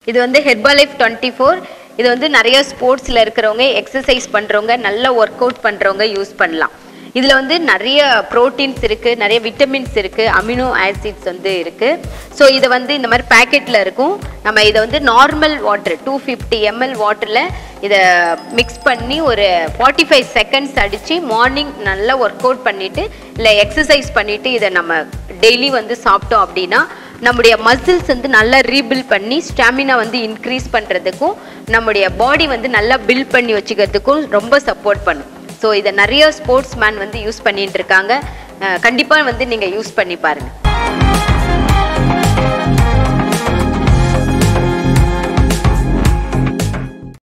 இது வந்து Herbalife twenty four இது வந்து நிறைய ஸ்போர்ட்ஸில் இருக்கிறவங்க எக்ஸசைஸ் பண்ணுறவங்க நல்ல ஒர்க் அவுட் பண்ணுறவங்க யூஸ் பண்ணலாம் இதில் வந்து நிறைய ப்ரோட்டீன்ஸ் இருக்குது நிறைய விட்டமின்ஸ் இருக்குது அமினோ ஆசிட்ஸ் வந்து இருக்குது ஸோ இதை வந்து இந்த மாதிரி பேக்கெட்டில் இருக்கும் நம்ம இதை வந்து normal water two fifty ML வாட்டரில் இதை மிக்ஸ் பண்ணி ஒரு ஃபார்ட்டி ஃபைவ் செகண்ட்ஸ் அடித்து மார்னிங் நல்லா ஒர்க் அவுட் பண்ணிவிட்டு இல்லை எக்ஸசைஸ் பண்ணிவிட்டு இதை நம்ம டெய்லி வந்து சாப்பிட்டோம் அப்படின்னா நம்முடைய மசில்ஸ் வந்து நல்லா ரீபில்ட் பண்ணி ஸ்டாமினா வந்து இன்க்ரீஸ் பண்ணுறதுக்கும் நம்முடைய பாடி வந்து நல்லா பில்ட் பண்ணி வச்சுக்கிறதுக்கும் ரொம்ப சப்போர்ட் பண்ணும் ஸோ இதை நிறைய ஸ்போர்ட்ஸ் மேன் வந்து யூஸ் பண்ணிட்டு இருக்காங்க கண்டிப்பாக வந்து நீங்கள் யூஸ் பண்ணி பாருங்கள்